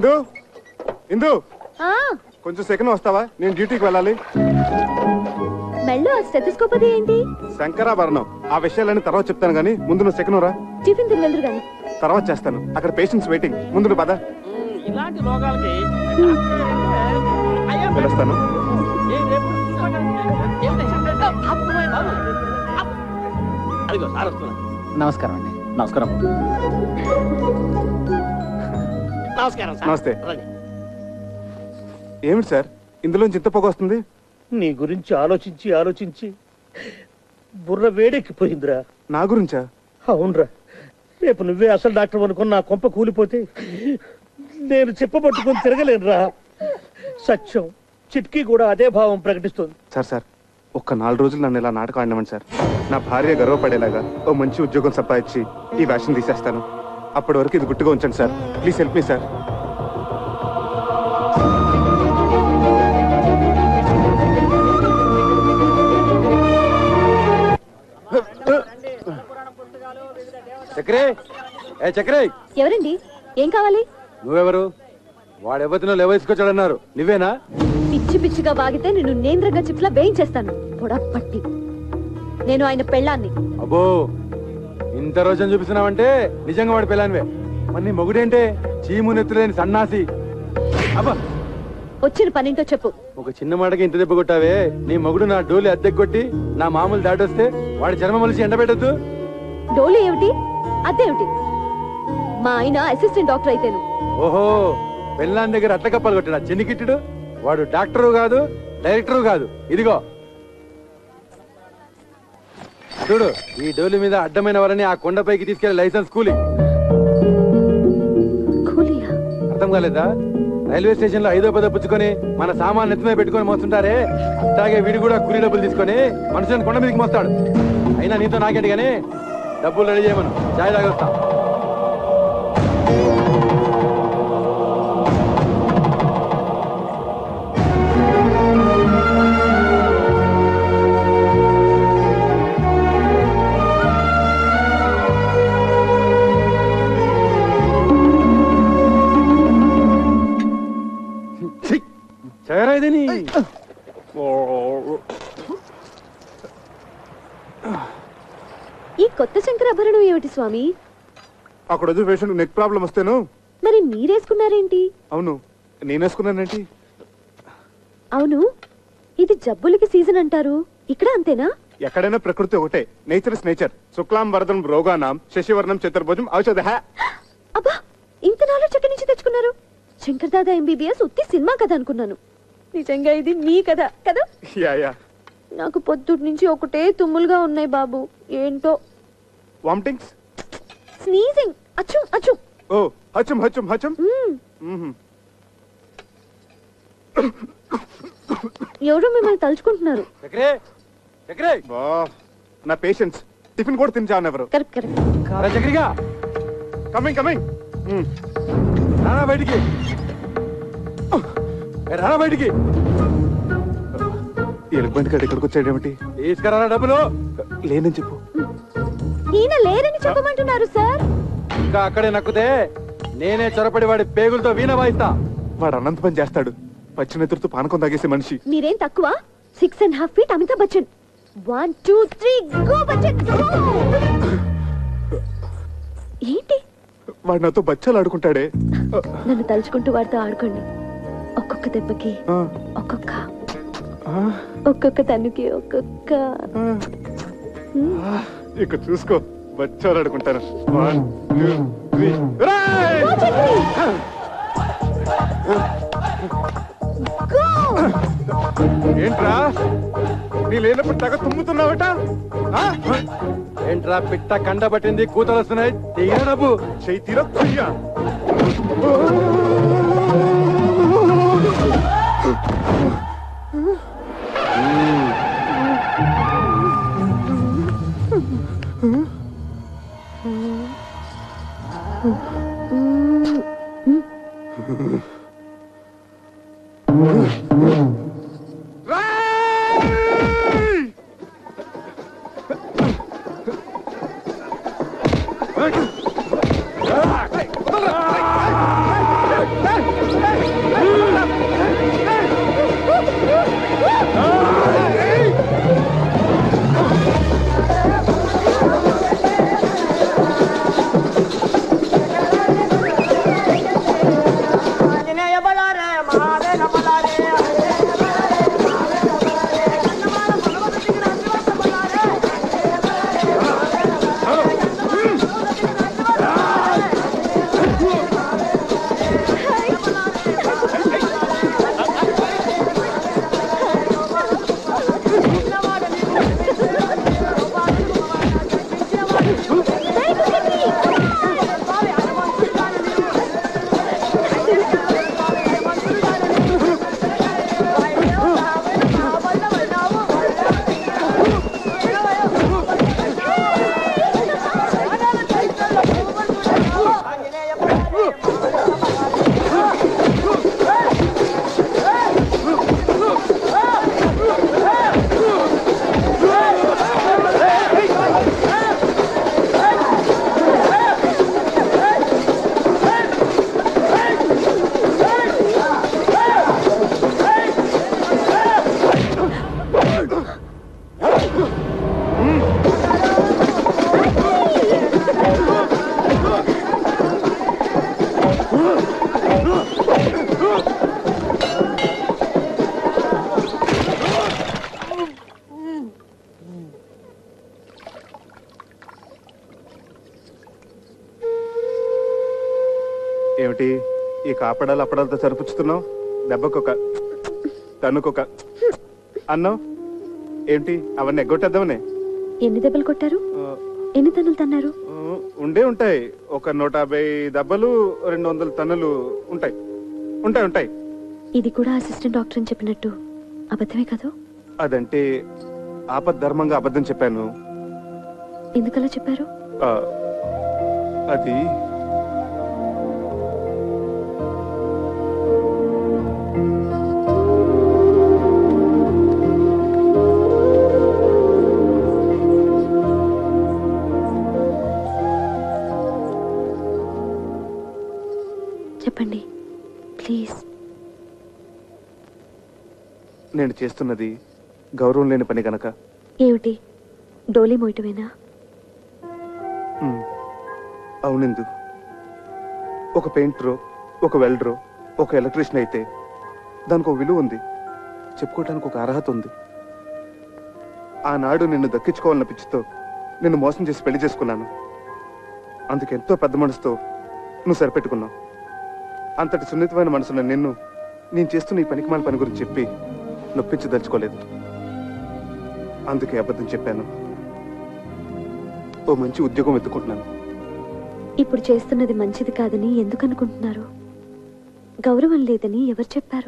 ఇందు ఇందు ఆ కొంచెం సెకండ్ వస్తావా నేను డ్యూటీకి వెళ్ళాలి మెళ్ళో స్టెథోస్కోప్ అది ఏంటి శంకరాభరణం ఆ విషయాలన్నీ తర్వాత చెప్తాను కానీ ముందు నువ్వు సెకండ్ రా టిఫిన్ తిని వెళ్దురు గాని తర్వాత చేస్తాను అక్కడ పేషెంట్స్ వెయిటింగ్ ముందు నువ్వు పద ఉమ్, ఇలాంటి రోగాలకి అయ్యా, పిలుస్తాను ఏ రేపు ఏమిటి? అప్పు, బాబు. అప్పు. అదిగో సార్ వస్తున్నా నమస్కారం అండి నమస్కారం నమస్కారం సార్ నమస్తే. రండి. ఏమిటి సార్ ఇందులోంచి ఇంత పొగ వస్తుంది నీ గురించి ఆలోచించి ఆలోచించి బుర్ర వేడెక్కిపోయిందిరా నా గురించా అవునరా రేపు నువ్వే అసలు డాక్టర్ అనుకుని నా కొంప కూలిపోతే నేను చెప్పబట్టుకొని తిరగలేనురా సత్యం చిట్కీ కూడా అదే భావం ప్రకటిస్తుంది సార్ సార్ ఒక్క నాలుగు రోజులు నన్ను ఇలా నాటకం ఆడినవండి సార్ నా భార్య గర్వపడేలాగా ఓ మంచి ఉద్యోగం సంపాదించి ఈ వ్యాషన్ తీసేస్తాను అప్పటి వరకు ఇది గుట్టుగా ఉంచండి sir please help me sir చక్రే ఏ చక్రే ఎవరండి ఏం కావాలి నువ్వెవరు వాడెవతినో లేవేసుకొచ్చాడన్నారు నువ్వేనా పిచ్చి పిచ్చిగా వాగితే నేను నేంద్రంగా చిప్లా వేయించేస్తాను పొడప్పట్టి నేను ఆయన పెళ్ళాన్ని అబ్బో ఇంత రోజున చూపిస్తున్నావంటే నిజంగా వాడి పిల్లానివే మరి నీ మొగుడేంటే చీము నెత్తులేని సన్నాసి అబ్బా వచ్చిన పనింటో చెప్పు ఒక చిన్న మాటకి ఇంత దెబ్బ కొట్టావే నీ మొగుడు నా డోలి అద్దెకు కొట్టి నా మామూలు దాటొస్తే వాడి చర్మ మలిసి ఎండబెట్టద్దు డోలు ఏమిటి అదేమిటి మా ఆయన అసిస్టెంట్ డాక్టర్ అయితేను ఓహో పెళ్ళాన్ దగ్గర అట్ల కప్పలు కొట్టాడు చెన్నికిట్టుడు వాడు డాక్టరు కాదు డైరెక్టరు కాదు ఇదిగో చూడు ఈ డోలి మీద అడ్డమైన వారని ఆ కొండపైకి తీసుకెళ్లి లైసెన్స్ కూలి కూలియా అర్థం కాలేదా రైల్వే స్టేషన్ లో ఐదో పదో పుచ్చుకొని మన సామాన్ నెత్తిమే పెట్టుకొని మోస్తుంటారే అట్లాగే వీడు కూడా కూలి డబ్బులు తీసుకొని మనుషులను కొండ మీదకి మోస్తాడు అయినా నీతో నాకేంటి కానీ డబ్బులు రెడీ చేయమను చాయ్ తాగొస్తా చాయరా ఇదేని ఈ కొత్త శంకరాభరణం ఏమిటి స్వామి అక్కడ వచ్చి పేషెంట్ నెక్ ప్రాబ్లం వస్తేను మరి మీరేసుకున్నారేంటి అవును నేనేసుకున్నానేంటి అవును ఇది జబ్బులకి సీజన్ అంటారు ఇక్కడ అంతేనా ఎక్కడైనా ప్రకృతి ఒకటే నేచర్ ఇస్ నేచర్ శుక్లాం వరదం రోగానాం శశివర్ణం చతుర్భుజం ఔషధ అబ్బా ఇంత నాలెడ్జ్ ఎక్కడి నుంచి తెచ్చుకున్నారు శంకర్ దాదా ఎంబీబీఎస్ ఉత్తి సినిమా కథ అనుకున్నాను నిజంగా ఇది మీ కథ కదా యా యా నాకు పొద్దుటి నుంచి ఒకటే తుమ్ములుగా ఉన్నాయి బాబు ఏంటో వామిటింగ్స్ స్నీజింగ్ అచ్చు అచ్చు ఓ హచం హచం హచం మ్మ్. మ్మ్. ఎవరో మిమ్మల్ని తలుచుకుంటున్నారు చక్రే చక్రే బా నా పేషెంట్స్ టిఫిన్ కూడా తినిచాను ఎవరు కరెక్ట్ కరెక్ట్ రా చక్రిగా కమింగ్ కమింగ్ రానా బయటికి ఏ, రానా బయటికి ఎలుగుబంటి కాడ ఇక్కడికి వచ్చాడేమిటి తీసుకురా డబ్బులు లేనని చెప్పు ఈయన లేరని చెప్పమంటున్నారు సార్ ఇంకా అక్కడే నక్కుతే నేనే చొరపడి వాడి పేగులతో వీణ వాయిస్తా వాడు అనంత పని చేస్తాడు పచ్చినెత్తురుతో పానకం తాగేసే మనిషి మీరేం తక్కువ six and half feet Amitabh Bachchan one two three go Bachchan go! ఏంటి వాడు నాతో బచ్చాలు ఆడుకుంటాడే నన్ను తలుచుకుంటూ వాడితో ఆడుకోండి ఒక్కొక్క దెబ్బకి ఆ, ఒక్కొక్క ఆ, ఒక్కొక్క తన్నుకి ఒక్కొక్క ఆ. ఇక చూసుకో బచ్చాలు ఆడుకుంటాను వన్ టూ త్రీ రేయ్! Go, చక్రి! Go! ఏంట్రా నీ లేనప్పుడు తెగ తుమ్ముతున్నావట ఆ? ఏంట్రా పిట్ట కండ పట్టింది కూతలు వస్తున్నాయి దిగిన డబ్బు చెయ్యి తీరా కొయ్యా రేయ్! ఏమిటి ఈ కాపడాలు అప్పడాలతో సరిపుచ్చుతున్నావు దెబ్బకొక తన్నుకొక అన్నావు ఏంటి అవన్నీ ఎగ్గొట్టేద్దామనే ఎన్ని దెబ్బలు కొట్టారు ఆ, ఎన్ని తన్నులు తన్నారు ఆ, ఉండే ఉంటాయి ఒక నూట యాభై దెబ్బలు రెండు వందల టన్నులు ఉంటాయి ఉంటాయి ఉంటాయి ఇది కూడా అసిస్టెంట్ డాక్టర్ అని చెప్పినట్టు అబద్ధమే కదా అదంటే ఆపద్ధర్మంగా అబద్ధం చెప్పాను ఎందుకలా చెప్పారు ఆ, అది చెప్పండి ప్లీజ్ నేను చేస్తున్నది గౌరవం లేని పని గనక ఏమిటి డోలీ మోయటమేనా ఉమ్, అవునిందు ఒక పెయింటరో ఒక వెల్డరో ఒక ఎలక్ట్రీషియన్ అయితే దానికి ఒక విలువ ఉంది చెప్పుకోవడానికి ఒక అర్హత ఉంది ఆనాడు నిన్ను దక్కించుకోవాలన్న పిచ్చితో నిన్ను మోసం చేసి పెళ్లి చేసుకున్నాను అందుకెంతో పెద్ద మనసుతో నువ్వు సరిపెట్టుకున్నావు అంతటి సున్నితమైన మనసున్న నిన్ను నేను చేస్తున్న ఈ పనికిమాల పని గురించి చెప్పి నొప్పించదలుచుకోలేదు అందుకే అబద్ధం చెప్పాను ఓ మంచి ఉద్యోగం వెతుకుంటున్నాను ఇప్పుడు చేస్తున్నది మంచిది కాదని ఎందుకు అనుకుంటున్నారు గౌరవం లేదని ఎవరు చెప్పారు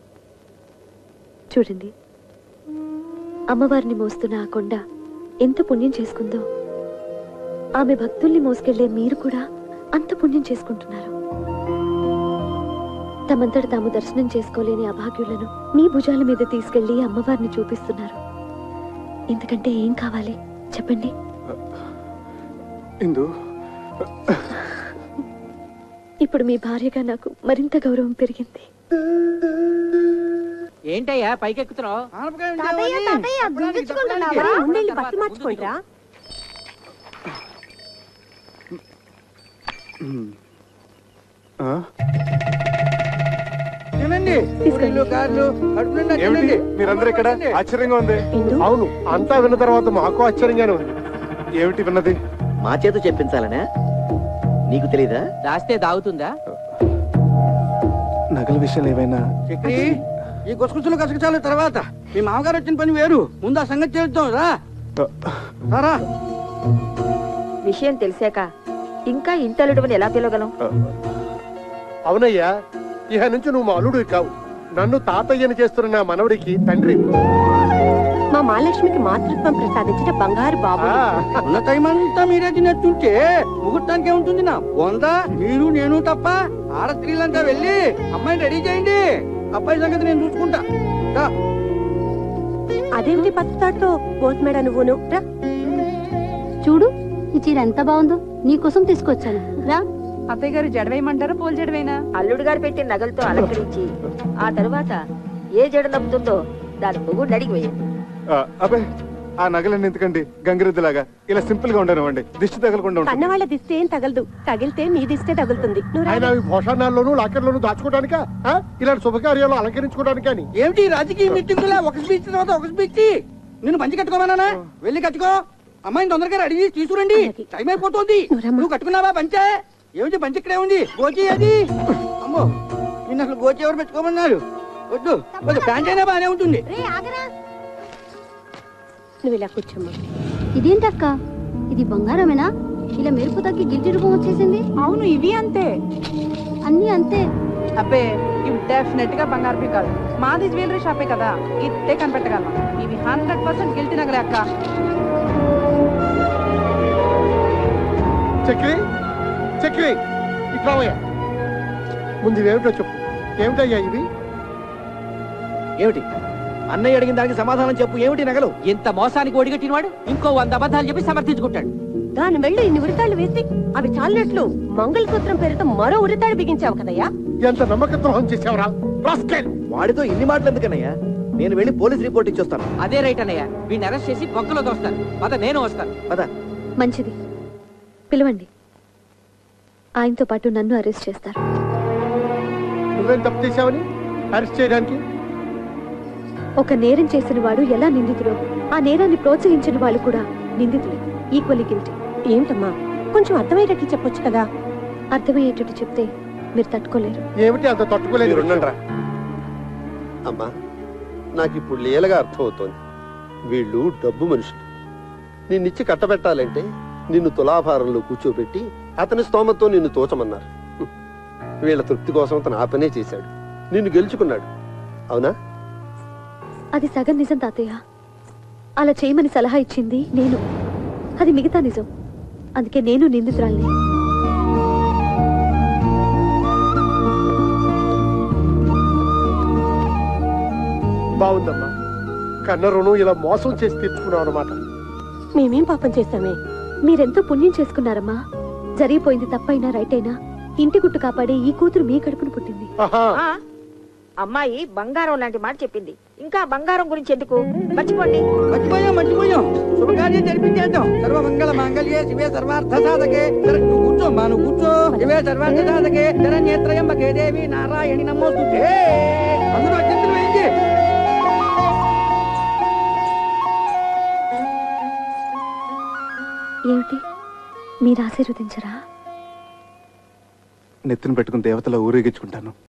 చూడండి అమ్మవారిని మోస్తున్న ఆ కొండ ఎంత పుణ్యం చేసుకుందో ఆమె భక్తుల్ని మోసుకెళ్లే మీరు కూడా అంత పుణ్యం చేసుకుంటున్నారు తమంతట తాము దర్శనం చేసుకోలేని అభాగ్యులను మీ భుజాల మీద తీసుకెళ్లి అమ్మవారిని చూపిస్తున్నారు ఎందుకంటే ఏం కావాలి చెప్పండి ఇందు ఇప్పుడు మీ భార్యగా నాకు మరింత గౌరవం పెరిగింది ఏంటయ్యా పైకెక్కుతున్నావు ముందెళ్ళి బస్సు మార్చుకోండిరా ఆ? తినండి పూరీలు గారెలు కడుపు నిండా ఏమిటి తినండి. మీరందరూ ఇక్కడ ఆశ్చర్యంగా ఉంది అవును అంతా విన్న తర్వాత మాకు ఆశ్చర్యంగానే ఉంది ఏమిటి విన్నది మా చేత చెప్పించాలనే నీకు తెలీదా దాస్తే దాగుతుందా నగల విషయాలు ఏవైనా చక్రి ఈ గుసగుసలు గసగసాలు తర్వాత మీ మామగారు వచ్చిన పని వేరు ముందు ఆ సంగతి చేద్దాం రా రా విషయం తెలిసాక ఇంకా ఇంటలుడవని ఎలా పిలవగలం అవునయ్యా ఇహ నుంచి నువ్వు మా అల్లుడు కావు నన్ను తాతయ్యని చేస్తున్న నా మనవడికి తండ్రి మా మహాలక్ష్మికి మాతృత్వం ప్రసాదించిన బంగారు బాబు ఆ, ఉన్న టైం అంతా మీరే తినట్టుంటే ముహూర్తానికి ఏముంటుంది నా వందా మీరు నేను తప్ప ఆడ స్త్రీలంతా వెళ్ళి అమ్మాయిని రెడీ చేయండి అబ్బాయి సంగతి నేను చూసుకుంటా రా. అదేమిటి పత్తాడుతో పోస్మేడ నువ్వును రా చూడు ఈ చీర ఎంత బాగుందో నీకోసం తీసుకొచ్చాను రా అత్తయ్య గారు జడవేయమంటారా పోల్ జడవేనా అల్లుడు గారు పెట్టిన నగలతో అలంకరించి ఆ తరువాత ఏ జడ నప్పుతుందో దాని మొగుడు అడిగి వేయండి ఆ, అబ్బే ఆ నగలన్నీ ఎందుకండి గంగిరెద్దులాగా ఇలా సింపుల్ గా ఉండనివ్వండి దిష్టి తగలకుండా ఉంటుంది కన్నవాళ్ళ దిస్తే ఏం తగలదు తగిలితే మీ దిస్తే తగులుతుంది నువ్వు రా. ఆయన అవి భోషణాల్లోనూ లాకర్లోనూ దాచుకోవడానికా ఆ? ఇలాంటి శుభకార్యాలు అలంకరించుకోవడానికా అని ఏమిటి ఈ రాజకీయ మీటింగులా ఒక స్పీచ్ తర్వాత ఒక స్పీచ్ నిన్ను పంచి కట్టుకోమన్నానా వెళ్ళి కట్టుకో అమ్మాయిని తొందరగా రెడీ చేసి తీసుకురండి టైం అయిపోతుంది నువ్వరమ్మా. నువ్వు కట్టుకున్నావా పంచే ఏమిటి పంచి ఇక్కడే ఉంది గోచి అది అమ్మో నిన్ను అసలు గోచి ఎవరు పెట్టుకోమన్నారు వద్దు వద్దు ప్యాంట్ అయినా బాగానే ఉంటుంది నువ్వు ఇలా కూర్చోమ్మా ఇదేంటక్క ఇది బంగారమేనా ఇలా మెరుపు తగ్గి గిల్టి రూపం వచ్చేసింది అవును ఇవి అంతే అన్నీ అంతే అబ్బే ఇవి డెఫినెట్ గా బంగారు కాదు మాది జ్యువెలరీ షాపే కదా ఇట్టే కనిపెట్టగలను ఇవి హండ్రెడ్ పర్సెంట్ గిల్టీ నగలే అక్క చక్రి చక్రి ఇట్లావయ్యా ముందు ఇవేమిటో చెప్పు ఏమిటయ్యా ఇవి ఏమిటి అన్నయ్య అడిగిన దానికి సమాధానం చెప్పు ఏమిటి నగలు ఇంత మోసానికి ఒడిగట్టినవాడు ఇంకో వంద అబద్ధాలు చెప్పి సమర్థించుకుంటాడు దాని వెళ్ళి ఇన్ని ఉరితాళ్ళు వేసి అవి చాలినట్లు మంగళసూత్రం పేరుతో మరో ఉరితాడు బిగించావు కదయ్యా ఎంత నమ్మక ద్రోహం చేసావురా రాస్కెల్! వాడితో ఇన్ని మాటలు ఎందుకన్నయ్యా నేను వెళ్ళి పోలీస్ రిపోర్ట్ ఇచ్చొస్తాను అదే రైట్ అన్నయ్య వీడిని అరెస్ట్ చేసి బొక్కలో దోస్తాను పద నేను వస్తాను పద మంచిది పిలవండి ఆయనతో పాటు నన్ను అరెస్ట్ చేస్తారు నువ్వేం తప్పు చేశావని అరెస్ట్ చేయడానికి ఒక నేరం చేసిన వాడు ఎలా నిందితుడో ఆ నేరాన్ని ప్రోత్సహించిన వాళ్ళు కూడా నిందితులే ఈక్వల్లీ గిల్టీ ఏమిటమ్మా కొంచెం అర్థమయ్యేటట్లు చెప్పొచ్చు కదా అర్థమయ్యేటట్టు చెప్తే మీరు తట్టుకోలేరు ఏమిటి అంత తట్టుకోలేదు ఉండండిరా అమ్మా నాకు ఇప్పుడు లీలగా అర్థమవుతోంది వీళ్ళు డబ్బు మనుషులు నిన్నిచ్చి కట్టబెట్టాలంటే నిన్ను తులాభారంలో కూర్చోబెట్టి అతని స్తోమతో నిన్ను తోచమన్నారు హ్మ్. వీళ్ళ తృప్తి కోసం అతను ఆ పనే చేశాడు నిన్ను గెలుచుకున్నాడు అవునా అది సగం నిజం తాతయ్య అలా చేయమని సలహా ఇచ్చింది నేను అది మిగతా నిజం అందుకే నేను నిందితురాల్ని బాగుందమ్మా కన్న రుణం ఇలా మోసం చేసి తీర్చుకున్నావు అనమాట మేమేం పాపం చేశామే మీరెంతో పుణ్యం చేసుకున్నారమ్మా జరిగిపోయింది తప్పైనా రైట్ అయినా ఇంటి గుట్టు కాపాడే ఈ కూతురు మీ కడుపును పుట్టింది ఆ, అమ్మాయి బంగారం లాంటి మాట చెప్పింది ఇంకా బంగారం గురించి ఎందుకు మర్చిపోండి మర్చిపోయాం మర్చిపోయాం శుభకార్యం జరిపించేద్దాం సర్వ మంగళ మాంగళ్యే శివే సర్వార్థ సాధకే సరే నువ్వు కూర్చో మా నువ్వు కూర్చో శివే సర్వార్థ సాధకే శరణ్యేత్రయంబకే దేవి నారాయణి నమోస్తుతే అందరూ అత్యంతలు వేయించి ఏమిటి మీరు ఆశీర్వదించరా నెత్తిన పెట్టుకుని దేవతలా ఊరేగించుకుంటాను